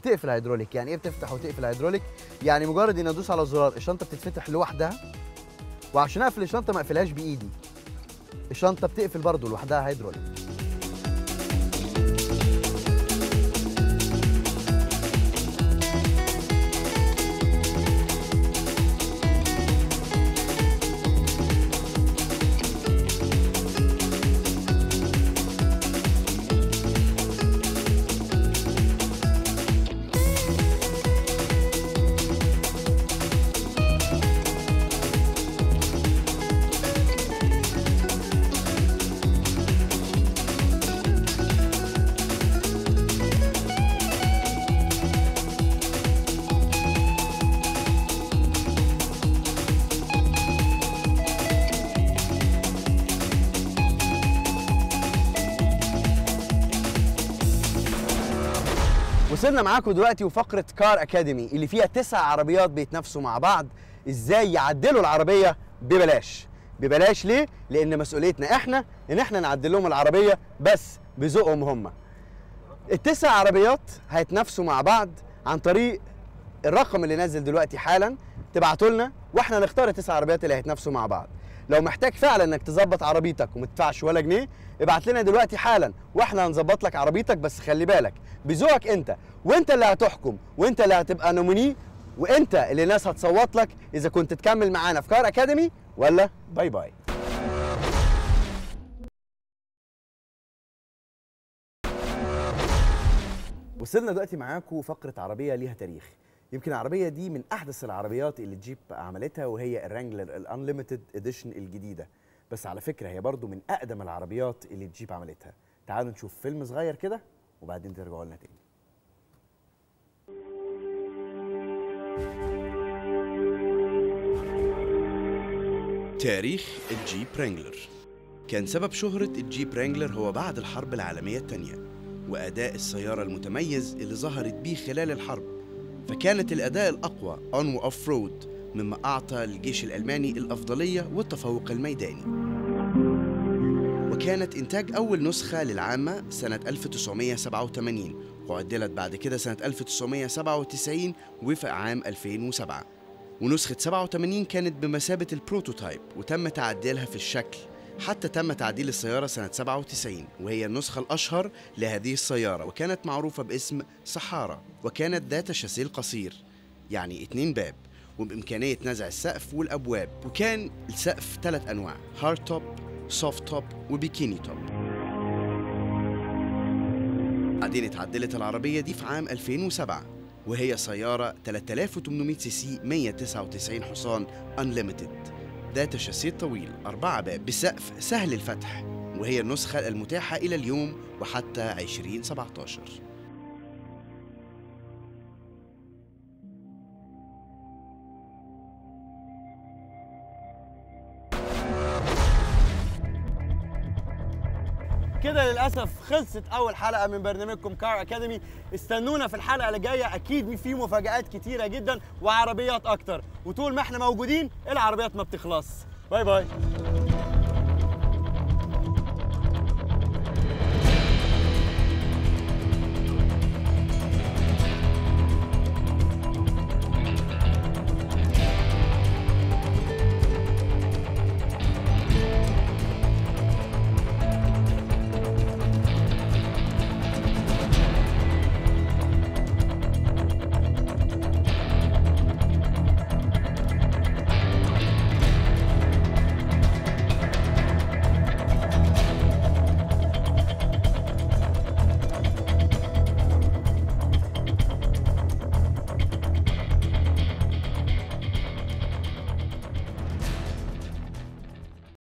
تقفل هيدروليك يعني ايه بتفتح وتقفل هيدروليك يعني مجرد اني ادوس على الزرار الشنطه بتتفتح لوحدها وعشان اقفل الشنطه ما اقفلهاش بايدي الشنطه بتقفل برضه لوحدها هيدروليك وصلنا معاكم دلوقتي وفقره كار اكاديمي اللي فيها تسع عربيات بيتنافسوا مع بعض ازاي يعدلوا العربيه ببلاش ببلاش ليه لان مسؤوليتنا احنا ان احنا نعدل لهم العربيه بس بذوقهم هم التسع عربيات هيتنافسوا مع بعض عن طريق الرقم اللي نازل دلوقتي حالا تبعتوا لنا واحنا نختار التسع عربيات اللي هيتنافسوا مع بعض لو محتاج فعلا انك تظبط عربيتك وما تدفعش ولا جنيه ابعت لنا دلوقتي حالا واحنا هنظبط لك عربيتك بس خلي بالك بذوقك انت وانت اللي هتحكم وانت اللي هتبقى نوميني وانت اللي الناس هتصوت لك اذا كنت تكمل معانا في كار اكاديمي ولا باي باي وصلنا دلوقتي معاكم فقره عربيه ليها تاريخ يمكن العربيه دي من احدث العربيات اللي جيب عملتها وهي الرانجلر الانليمتد اديشن الجديده بس على فكره هي برضو من اقدم العربيات اللي جيب عملتها تعالوا نشوف فيلم صغير كده وبعدين ترجعوا لنا تاني تاريخ الجيب رانجلر كان سبب شهرة الجيب رانجلر هو بعد الحرب العالمية الثانية وأداء السيارة المتميز اللي ظهرت بيه خلال الحرب فكانت الأداء الأقوى أون وأوف رود مما أعطى للجيش الألماني الأفضلية والتفوق الميداني وكانت إنتاج أول نسخة للعامة سنة 1987 وعدلت بعد كده سنة 1997 وفي عام 2007 ونسخة 87 كانت بمثابة البروتوتايب وتم تعديلها في الشكل حتى تم تعديل السيارة سنة 97 وهي النسخة الأشهر لهذه السيارة وكانت معروفة باسم سحارة وكانت ذات شاسيه قصير يعني اتنين باب وبإمكانية نزع السقف والأبواب وكان السقف ثلاث أنواع هارد توب سوفت توب وبيكيني توب بعدين اتعدلت العربية دي في عام 2007 وهي سيارة 3800 سي سي 199 حصان انليمتد ذات شاسيه طويل أربعة باب بسقف سهل الفتح وهي النسخة المتاحة إلى اليوم وحتى 2017 كده للاسف خلصت اول حلقه من برنامجكم كار اكاديمي استنونا في الحلقه اللي جايه اكيد في مفاجات كتيره جدا وعربيات اكتر وطول ما احنا موجودين العربيات ما بتخلص باي باي